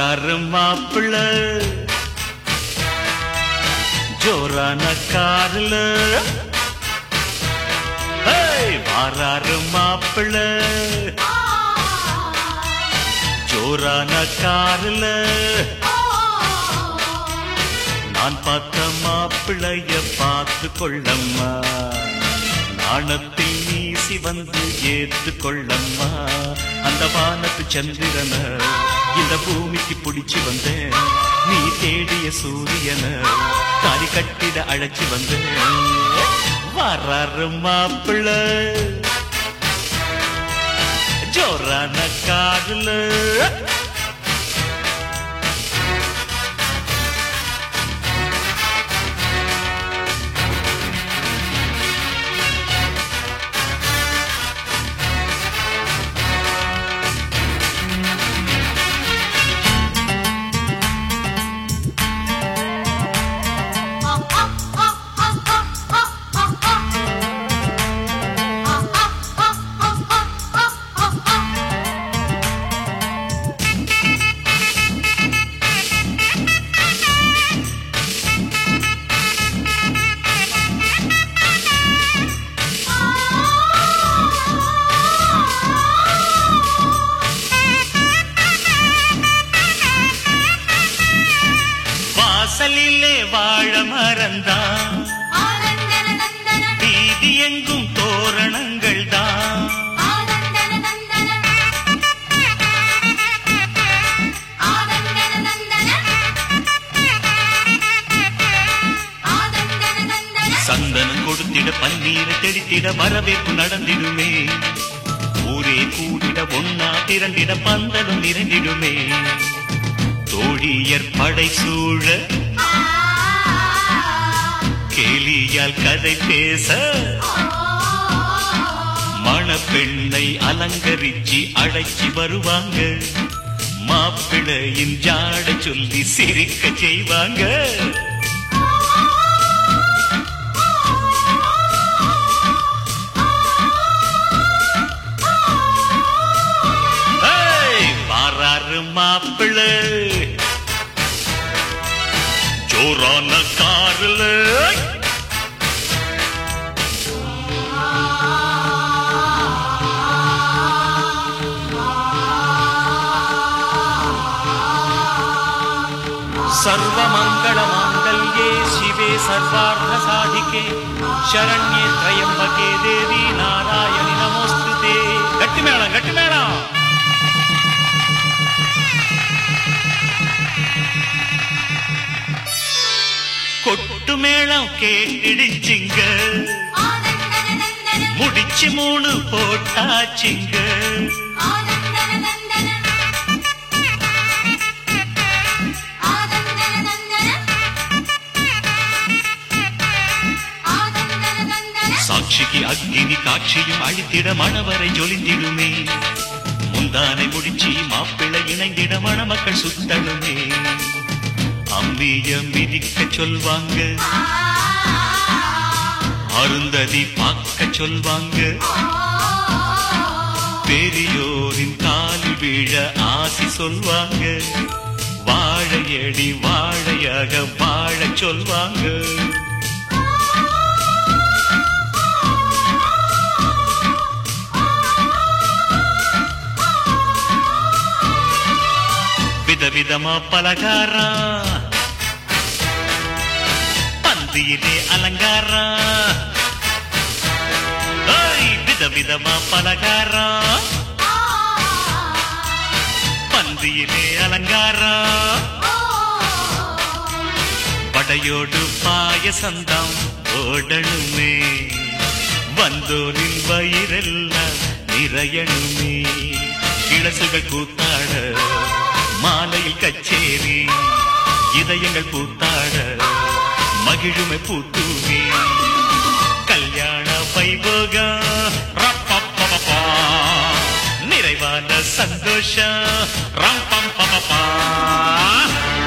வாராரு மாப்பிள்ள ஜோரான காருல ஏய், வாராரு மாப்பிள்ள ஜோரான காருல நான் பார்த்த மாப்பிள்ளைய பார்த்து கொள்ளம்மா நாணத்தில் நீசி வந்து ஏத்து கொள்ளம்மா அந்த வானத்து சந்திரன இந்த பூமிக்கு பிடிச்சு வந்தேன் நீ தேடிய சூரியன தாரி கட்டிட அழைச்சு வந்தேன் வர்றாரு மாப்பிள்ள ஜோரான காதுல வாசலிலே வாழ மறந்தான் வீதி எங்கும் தோரணங்கள் தான் சந்தனம் கொடுத்திட பன்னீர் தெளித்திட வரவேற்பு நடந்திடுமே ஊரே கூடிட ஒன்னா திரண்டிட பந்தலும் நிறைந்திடுமே தோழியர் படை சூழ கேலியால் கதை பேச மணப்பெண்ணை அலங்கரிச்சு அழைச்சி வருவாங்க மாப்பிள்ளையின் ஜாட சொல்லி சிரிக்க செய்வாங்க ஏய், வாராரு மாப்பிள்ள ஜோரான காருல சர்வமங்கள மாங்கல்யே சிவே சர்வார்த்த சாதிகே சரண்யே திரையம்பகே தேவி நாராயணி நமோஸ்துதே கட்டி மேளம் கட்டி மேளம் கொட்டு மேளம் கேட்டிடுச்சிங்க முடிச்சு மூணு போட்டாச்சிங்க சாட்சிக்கு அக்னி காட்சியும் அழித்திட மணவரை ஜொலிந்திடுமே முந்தானை முடிச்சு மாப்பிள்ளை இணைந்திட மணமக்கள் சுத்தணுமே அம்பிய மிதிக்க சொல்வாங்க அருந்ததி பார்க்க சொல்வாங்க பெரியோரின் காலி வீழ ஆசி சொல்வாங்க வாழையடி வாழையாக வாழ சொல்வாங்க விதவிதமா பலகாரா பந்தியிலே அலங்காரா ஏய், விதவிதமா பலகாரா பந்தியிலே அலங்காரா படையோடு பாயசந்தம் ஓடணுமே வந்தோரின் வயிறெல்லாம் நிறையணுமே இளசுகள் கூத்தாட மாலையில் கச்சேரி இதயங்கள் பூத்தாட மகிழுமை பூத்தூவி கல்யாண வைபோகம் ரப்பப்பப்பப்பா. நிறைவான சந்தோஷம் ரம் பம் பப்பப்பா.